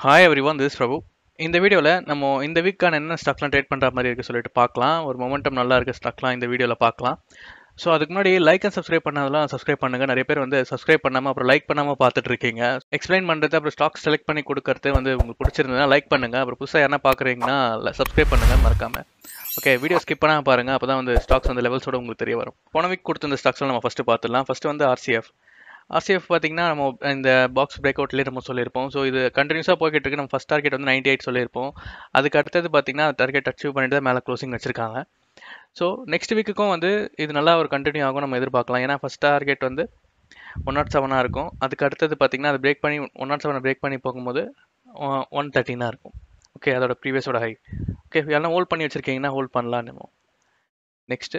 hi everyone this Prabhu இந்த வீடியோவில் நம்ம இந்த வீக்கான என்ன ஸ்டாக்லாம் ட்ரேட் பண்ணுற மாதிரி இருக்குது சொல்லிட்டு பார்க்கலாம் ஒரு மொமெண்டம் நல்லா இருக்க ஸ்டாக்லாம் இந்த வீடியோவில் பார்க்கலாம் ஸோ அதுக்கு முன்னாடி லைக் அண்ட் சப்ஸ்கிரைப் பண்ணதெல்லாம் சப்ஸ்கிரைப் பண்ணுங்கள் நிறைய பேர் வந்து சப்ஸ்கிரைப் பண்ணாமல் அப்புறம் லைக் பண்ணாமல் பார்த்துட்டு இருக்கீங்க எக்ஸ்பிளைன் பண்ணுறது அப்புறம் ஸ்டாக் செலக்ட் பண்ணி கொடுக்கறது வந்து உங்களுக்கு பிடிச்சிருந்ததுன்னா லைக் பண்ணுங்கள் அப்புறம் புதுசாக யாரா பார்க்குறீங்கன்னா சப்ஸ்கிரைப் பண்ணுங்கள் மறக்காமல் ஓகே வீடியோ ஸ்கிப் பண்ணாமல் பாருங்கள் அப்போ தான் வந்து ஸ்டாக்ஸ் அந்த லெவல்ஸோட உங்களுக்கு தெரிய வரும் போன வீக் கொடுத்த இந்த ஸ்டாக்ஸ்லாம் நம்ம ஃபஸ்ட்டு பார்த்துடலாம் ஃபஸ்ட்டு வந்து ஆர்சிஎஃப் ஆர்சிஎஃப் பார்த்தீங்கன்னா நம்ம இந்த பாக்ஸ் பிரேக் அவுட்லேயே நம்ம சொல்லியிருப்போம் ஸோ இது கண்டினியூஸாக போய்கிட்டு இருக்கு நம்ம ஃபஸ்ட் டார்கெட் வந்து நைன்டி எயிட் சொல்லியிருப்போம் அதுக்கு அடுத்தது பார்த்தீங்கன்னா டார்கெட் அச்சீவ் பண்ணிட்டு தான் மேலே க்ளோசிங் வச்சிருக்காங்க ஸோ நெக்ஸ்ட் வீக்குக்கும் வந்து இது நல்லா ஒரு கண்டினியூ ஆகும் நம்ம எதிர்பார்க்கலாம் ஏன்னா ஃபஸ்ட் டார்கெட் வந்து ஒன் நாட் செவனாக இருக்கும் அதுக்கு அடுத்தது பார்த்தீங்கன்னா அது பிரேக் பண்ணி ஒன் நாட் செவனை பிரேக் பண்ணி போகும்போது ஒன் தேர்ட்டினாக இருக்கும் ஓகே அதோட ப்ரீவியஸோட ஹை ஓகே எல்லாம் ஹோல்ட் பண்ணி வச்சுருக்கீங்கன்னா ஹோல்ட் பண்ணலாம் நம்ம நெக்ஸ்ட்டு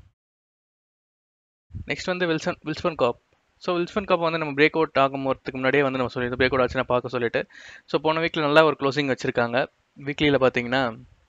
நெக்ஸ்ட் வந்து Wilson Wilson cap so Wilson cup வந்து நம்ம பிரேக் அவுட் ஆகும் போகிறதுக்கு முன்னாடியே வந்து நம்ம சொல்லிட்டு பிரேக் அவுட் ஆச்சுன்னா பார்க்க சொல்லிட்டு ஸோ போன வீக்கில் நல்லா ஒரு க்ளோசிங் வச்சுருக்காங்க வீக்லியில் பார்த்தீங்கன்னா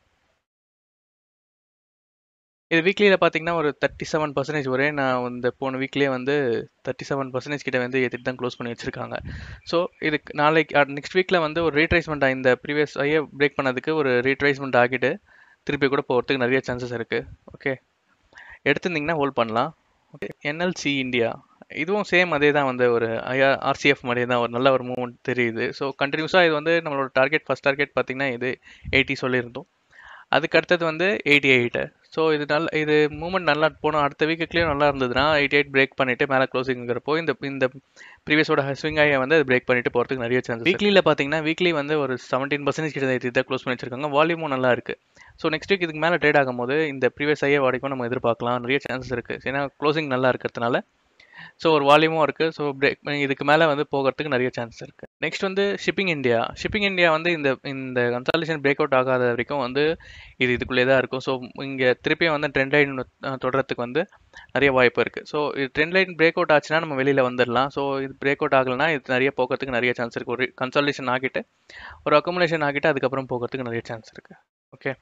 இது வீக்லியில் பார்த்தீங்கன்னா ஒரு தேர்ட்டி செவன் பர்சன்டேஜ் ஒரே நான் இந்த போன வீக்லேயே வந்து தேர்ட்டி செவன் பர்சன்டேஜ் கிட்ட வந்து ஏற்றிட்டு தான் க்ளோஸ் பண்ணி வச்சுருக்காங்க ஸோ இதுக்கு நாளைக்கு நெக்ஸ்ட் வீக்கில் வந்து ஒரு ரீட்ரைஸ்மெண்ட் இந்த ப்ரீவியஸ் ஐயே பிரேக் பண்ணதுக்கு ஒரு ரீட்ரைஸ்மெண்ட் ஆகிட்டு திருப்பி கூட போகிறதுக்கு நிறைய சான்சஸ் இருக்குது ஓகே எடுத்திருந்தீங்கன்னா ஹோல்ட் பண்ணலாம் ஓகே என்எல்சி இந்தியா இதுவும் சேம் அதே தான் வந்து ஒரு ஐஆர் ஆர்சிஎஃப் மாதிரியே தான் ஒரு நல்ல ஒரு மூவ்மெண்ட் தெரியுது ஸோ கண்டினியூஸாக இது வந்து நம்மளோட டார்கெட் ஃபஸ்ட் டார்கெட் பார்த்தீங்கன்னா இது எயிட்டி சொல்லியிருந்தோம் அதுக்கு அடுத்தது வந்து எயிட்டி எயிட்டு ஸோ இது நல்ல இது மூவ்மெண்ட் நல்லா போனோம் அடுத்த வீக்குலேயும் நல்லா இருந்ததுன்னா எயிட்டி எயிட் பிரேக் பண்ணிட்டு மேலே க்ளோசிங்கிறப்போ இந்த இந்த ப்ரீவியஸோட ஸ்விங் ஆகிய வந்து அது பிரேக் பண்ணிட்டு போகிறதுக்கு நிறைய சான்ஸ் வீக்லியில் பார்த்தீங்கன்னா வீக்லி வந்து ஒரு செவன்டீன் பர்சன்டேஜ் கிட்ட ஏற்றி தான் க்ளோஸ் பண்ணி வச்சிருக்காங்க வால்யூமும் நல்லா இருக்குது ஸோ நெக்ஸ்ட் வீக் இதுக்கு மேலே ட்ரேட் ஆகும்போது இந்த ப்ரீவியஸ் ஐஏ வரைக்கும் நம்ம எதிர்பார்க்கலாம் நிறைய சான்சஸ் இருக்குது ஏன்னா க்ளோசிங் நல்லா இருக்கிறதுனால ஸோ ஒரு வால்யூமும் இருக்குது ஸோ பிரேக் இதுக்கு மேலே வந்து போகிறதுக்கு நிறைய சான்ஸ் இருக்குது நெக்ஸ்ட் வந்து ஷிப்பிங் இந்தியா ஷிப்பிங் இந்தியா வந்து இந்த இந்த கன்சல்டேஷன் பிரேக் அவுட் ஆகாத வரைக்கும் வந்து இது இதுக்குள்ளே தான் இருக்கும் ஸோ இங்கே திருப்பியும் வந்து ட்ரெண்ட் லைன் தொடரத்துக்கு வந்து நிறைய வாய்ப்பு இருக்குது ஸோ இது ட்ரெண்ட் லைன் பிரேக் அவுட் ஆச்சுன்னா நம்ம வெளியில் வந்துடலாம் ஸோ இது பிரேக் அவுட் ஆகலைன்னா இது நிறைய போகிறதுக்கு நிறைய சான்ஸ் இருக்குது ஒரு கன்சல்டேஷன் ஆகிட்டு ஒரு அக்குமுலேஷன் ஆகிட்டு அதுக்கப்புறம் போகிறதுக்கு நிறைய சான்ஸ் இருக்குது ஓகே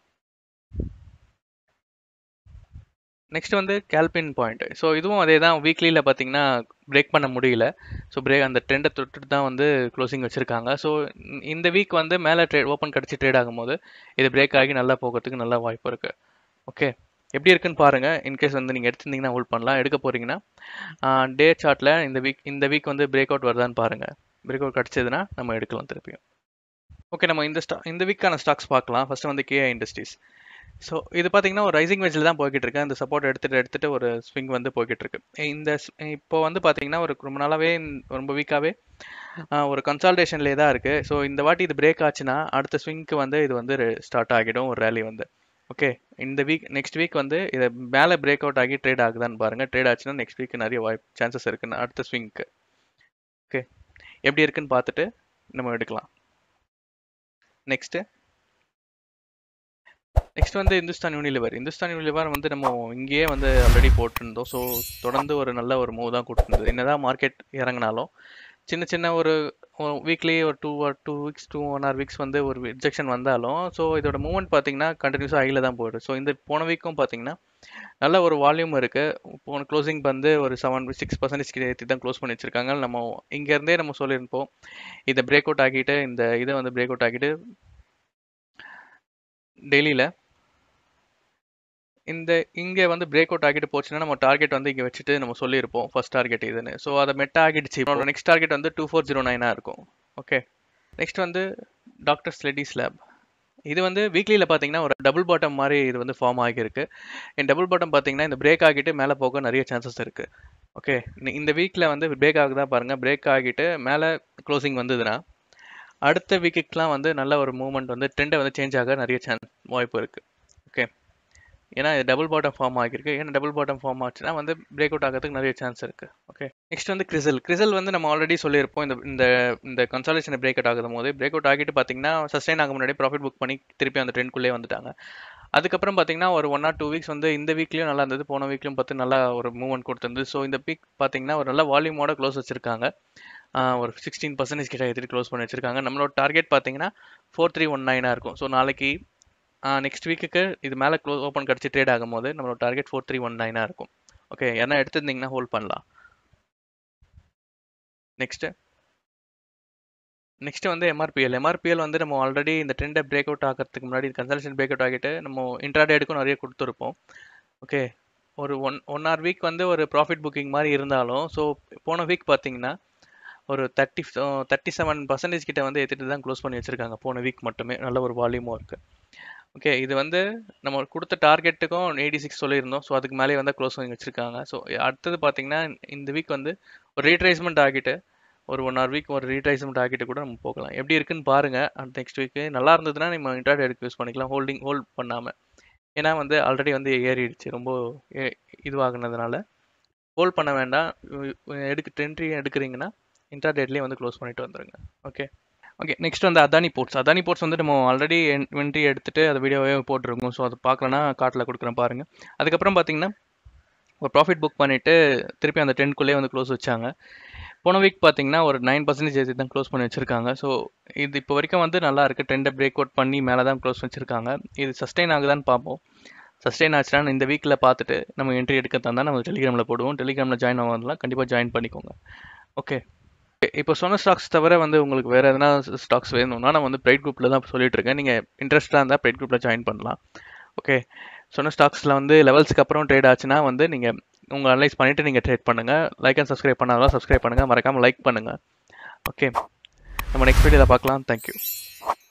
நெக்ஸ்ட் வந்து கேல்பின் பாயிண்ட் ஸோ இதுவும் அதே தான் வீக்லியில் பார்த்தீங்கன்னா பிரேக் பண்ண முடியல ஸோ பிரேக் அந்த ட்ரெண்டை தொட்டுட்டு தான் வந்து க்ளோசிங் வச்சுருக்காங்க ஸோ இந்த வீக் வந்து மேலே ட்ரேட் ஓப்பன் கிடச்சி ட்ரேட் ஆகும்போது இது பிரேக் ஆகி நல்லா போகிறதுக்கு நல்ல வாய்ப்பு இருக்குது ஓகே எப்படி இருக்குன்னு பாருங்கள் இன்கேஸ் வந்து நீங்கள் எடுத்திருந்தீங்கன்னா ஹோல்ட் பண்ணலாம் எடுக்க போகிறீங்கன்னா டே சார்ட்டில் இந்த வீக் இந்த வீக் வந்து பிரேக் அவுட் வருதான்னு பாருங்கள் பிரேக் அவுட் கிடச்சதுன்னா நம்ம எடுக்கலாம் திருப்பியும் ஓகே நம்ம இந்த ஸ்டா இந்த வீக்கான ஸ்டாக்ஸ் பார்க்கலாம் ஃபஸ்ட்டு வந்து கேஐ இண்டஸ்ட்ரீஸ் ஸோ இது பார்த்தீங்கன்னா ஒரு ரைசிங் வெஜில் தான் போய்கிட்டு இருக்கு அந்த சப்போர்ட் எடுத்துகிட்டு எடுத்துகிட்டு ஒரு ஸ்விங் வந்து போய்கிட்டு இருக்கு இந்த இப்போ வந்து பார்த்தீங்கன்னா ஒரு ரொம்ப நாளாகவே ரொம்ப வீக்காகவே ஒரு கன்சால்டேஷன்லேயே தான் இருக்குது ஸோ இந்த வாட்டி இது பிரேக் ஆச்சுன்னா அடுத்த ஸ்விங்க்கு வந்து இது வந்து ஸ்டார்ட் ஆகிடும் ஒரு ரேலி வந்து ஓகே இந்த வீக் நெக்ஸ்ட் வீக் வந்து இதை மேலே பிரேக் அவுட் ஆகி ட்ரேட் ஆகுதான்னு பாருங்கள் ட்ரேட் ஆச்சுன்னா நெக்ஸ்ட் வீக் நிறைய வாய்ப்பு சான்சஸ் இருக்குன்னு அடுத்த ஸ்விங்க்கு ஓகே எப்படி இருக்குன்னு பார்த்துட்டு நம்ம எடுக்கலாம் நெக்ஸ்ட்டு நெக்ஸ்ட் வந்து இந்துஸ்தான் யூனிலிவர் இந்துஸ்தான் யூனிலிவர் வந்து நம்ம இங்கேயே வந்து ஆல்ரெடி போட்டிருந்தோம் ஸோ தொடர்ந்து ஒரு நல்ல ஒரு மூவ் தான் கொடுத்துருந்தது என்னதான் மார்க்கெட் இறங்கினாலும் சின்ன சின்ன ஒரு வீக்லி ஒரு two or two weeks two one or weeks வந்து ஒரு ரிஜெக்ஷன் வந்தாலும் ஸோ இதோட மூவ்மெண்ட் பார்த்தீங்கன்னா கண்டினியூஸாக ஹையில் தான் போயிடுது ஸோ இந்த போன வீக்கும் பார்த்தீங்கன்னா நல்ல ஒரு வால்யூம் இருக்குது போன க்ளோசிங் வந்து ஒரு செவன் சிக்ஸ் பர்சன்டேஜ் கிட்ட ஏற்றி தான் க்ளோஸ் பண்ணி வச்சிருக்காங்க நம்ம இங்கேருந்தே நம்ம சொல்லியிருப்போம் இதை பிரேக் அவுட் ஆக்கிட்டு இந்த இதை வந்து பிரேக் அவுட் ஆக்கிட்டு டெய்லியில் இந்த இங்கே வந்து பிரேக் அவுட் ஆகிட்டு போச்சுன்னா நம்ம டார்கெட் வந்து இங்கே வச்சுட்டு நம்ம சொல்லியிருப்போம் ஃபர்ஸ்ட் டார்கெட் இதுன்னு ஸோ அதை மெட் ஆகிடுச்சு இப்போ நெக்ஸ்ட் டார்கெட் வந்து டூ ஃபோர் ஜீரோ நைனாக இருக்கும் ஓகே நெக்ஸ்ட் வந்து டாக்டர் ஸ்லெடிஸ் லேப் இது வந்து வீக்லியில் பார்த்தீங்கன்னா ஒரு டபுள் பாட்டம் மாதிரி இது வந்து ஃபார்ம் ஆகியிருக்கு என் டபுள் பாட்டம் பார்த்தீங்கன்னா இந்த பிரேக் ஆகிட்டு மேலே போக நிறைய சான்சஸ் இருக்குது ஓகே இந்த வீக்கில் வந்து பிரேக் ஆகுதா பாருங்கள் பிரேக் ஆகிட்டு மேலே க்ளோசிங் வந்ததுன்னா அடுத்த வீக்குக்கெலாம் வந்து நல்ல ஒரு மூவ்மெண்ட் வந்து ட்ரெண்டை வந்து சேஞ்ச் ஆக நிறைய சான்ஸ் வாய்ப்பு இருக்குது ஓகே ஏன்னா இது டபுள் பாட்டம் ஃபார்ம் ஆகிருக்கு ஏன்னா டபுள் பாட்டம் ஃபார்ம் ஆச்சுன்னா வந்து பிரேக் அவுட் ஆகிறதுக்கு நிறைய சான்ஸ் இருக்குது ஓகே நெக்ஸ்ட் வந்து கிரிசல் கிரிசல் வந்து நம்ம ஆல்ரெடி சொல்லியிருப்போம் இந்த இந்த இந்த கன்சாலேஷன் பிரேக் அவுட் ஆகும் போது பிரேக் அவுட் ஆகிட்டு பார்த்தீங்கன்னா சஸ்டைன் ஆக முன்னாடி ப்ராஃபிட் புக் பண்ணி திருப்பி அந்த ட்ரெண்ட்குள்ளே வந்துட்டாங்க அதுக்கப்புறம் பார்த்தீங்கன்னா ஒரு ஒன் ஆர் டூ வீக்ஸ் வந்து இந்த வீக்லேயும் நல்லா இருந்தது போன வீக்லையும் பார்த்து நல்லா ஒரு மூவ்மெண்ட் கொடுத்துருந்தது ஸோ இந்த வீக் பார்த்தீங்கன்னா ஒரு நல்ல வால்யூமோட க்ளோஸ் வச்சிருக்காங்க ஒரு சிக்ஸ்டீன் பர்சன்டேஜ் கிட்ட எடுத்துட்டு க்ளோஸ் பண்ணி வச்சிருக்காங்க நம்மளோட டார்கெட் பார்த்தீங்கன்னா ஃபோர் த்ரீ ஒன் நைனாக இருக்கும் ஸோ நாளைக்கு நெக்ஸ்ட் வீக்குக்கு இது மேலே க்ளோஸ் ஓப்பன் கிடச்சி ட்ரேட் ஆகும்போது நம்மளோட டார்கெட் ஃபோர் த்ரீ ஒன் நைனாக இருக்கும் ஓகே ஏன்னா எடுத்திருந்தீங்கன்னா ஹோல்ட் பண்ணலாம் நெக்ஸ்ட்டு நெக்ஸ்ட் வந்து எம்ஆர்பிஎல் எம்ஆர்பிஎல் வந்து நம்ம ஆல்ரெடி இந்த ட்ரெண்டை பிரேக் அவுட் ஆகிறதுக்கு முன்னாடி கன்சல்டேஷன் பிரேக் அவுட் ஆகிட்டு நம்ம இன்ட்ராடேடுக்கும் நிறைய கொடுத்துருப்போம் ஓகே ஒரு ஒன் ஒன் ஆர் வீக் வந்து ஒரு ப்ராஃபிட் புக்கிங் மாதிரி இருந்தாலும் ஸோ போன வீக் பார்த்தீங்கன்னா ஒரு தேர்ட்டி தேர்ட்டி செவன் பர்சன்டேஜ் கிட்ட வந்து எடுத்துகிட்டு தான் க்ளோஸ் பண்ணி வச்சுருக்காங்க போன வீக் மட்டுமே நல்ல ஒரு வால்யூமும் இருக்குது ஓகே இது வந்து நம்ம கொடுத்த டார்கெட்டுக்கும் எயிட்டி சிக்ஸ் சொல்லியிருந்தோம் ஸோ அதுக்கு மேலே வந்து க்ளோஸ் பண்ணி வச்சுருக்காங்க ஸோ அடுத்தது பார்த்தீங்கன்னா இந்த வீக் வந்து ஒரு ரீட்ரேஸ்மெண்ட் ஆகிட்டு ஒரு ஒன் ஆர் வீக் ஒரு ரீட்ரைஸ்மெண்ட் ஆகிட்டு கூட நம்ம போகலாம் எப்படி இருக்குன்னு பாருங்க அந்த நெக்ஸ்ட் வீக்கு நல்லா இருந்ததுன்னா நம்ம இன்டர்நெட் எடுக்க யூஸ் பண்ணிக்கலாம் ஹோல்டிங் ஹோல்ட் பண்ணாமல் ஏன்னா வந்து ஆல்ரெடி வந்து ஏறிடுச்சு ரொம்ப ஏ- இதுவாகுனதுனால ஹோல்ட் பண்ண வேண்டாம் உ- எடுக்க டென்ட்ரி எடுக்கிறீங்கன்னா இன்டர்டேட்லேயே வந்து க்ளோஸ் பண்ணிட்டு வந்துருங்க ஓகே ஓகே நெக்ஸ்ட் வந்து அதானி போர்ட்ஸ் அதானி போர்ட்ஸ் வந்து நம்ம ஆல்ரெடி என்ட்ரி எடுத்துட்டு அதை வீடியோவே போட்டிருக்கோம் ஸோ அதை பார்க்கலன்னா காட்டில் கொடுக்குறேன் பாருங்க அதுக்கப்புறம் பார்த்தீங்கன்னா ஒரு ப்ராஃபிட் புக் பண்ணிட்டு திருப்பி அந்த டென்க்குள்ளேயே வந்து க்ளோஸ் வச்சாங்க போன வீக் பார்த்தீங்கன்னா ஒரு நைன் பர்சன்டேஜ் தான் க்ளோஸ் பண்ணி வச்சிருக்காங்க ஸோ இது இப்போ வரைக்கும் வந்து நல்லா இருக்கு ட்ரெண்டை பிரேக் அவுட் பண்ணி மேலே தான் க்ளோஸ் வச்சிருக்காங்க இது சஸ்டெயின் ஆகுதான்னு பார்ப்போம் சஸ்டெயின் ஆச்சுன்னா இந்த வீக்கில் பார்த்துட்டு நம்ம என்ட்ரி எடுக்க தந்தா நம்ம டெலிகிராமில் போடுவோம் டெலிகிராமில் ஜாயின் ஆகலாம் கண்டிப்பாக ஜாயின் பண்ணிக்கோங்க ஓகே இப்போ சொன்ன ஸ்டாக்ஸ் தவிர வந்து உங்களுக்கு வேறு எதனா ஸ்டாக்ஸ் வேணும்னா நான் வந்து பிரைட் குரூப்பில் தான் சொல்லிட்டு இருக்கேன் நீங்கள் இன்ட்ரெஸ்ட்டாக இருந்தால் பிரைட் குரூப்பில் ஜாயின் பண்ணலாம் ஓகே சொன்ன ஸ்டாக்ஸில் வந்து லெவல்ஸ்க்கு அப்புறம் ட்ரேட் ஆச்சுன்னா வந்து நீங்கள் உங்கள் அனலைஸ் பண்ணிவிட்டு நீங்கள் ட்ரேட் பண்ணுங்கள் லைக் அண்ட் சப்ஸ்கிரைப் பண்ணாதான் சப்ஸ்கிரைப் பண்ணுங்கள் மறக்காமல் லைக் பண்ணுங்கள் ஓகே நம்ம நெக்ஸ்ட் வீடியோவில் பார்க்கலாம் தேங்க்யூ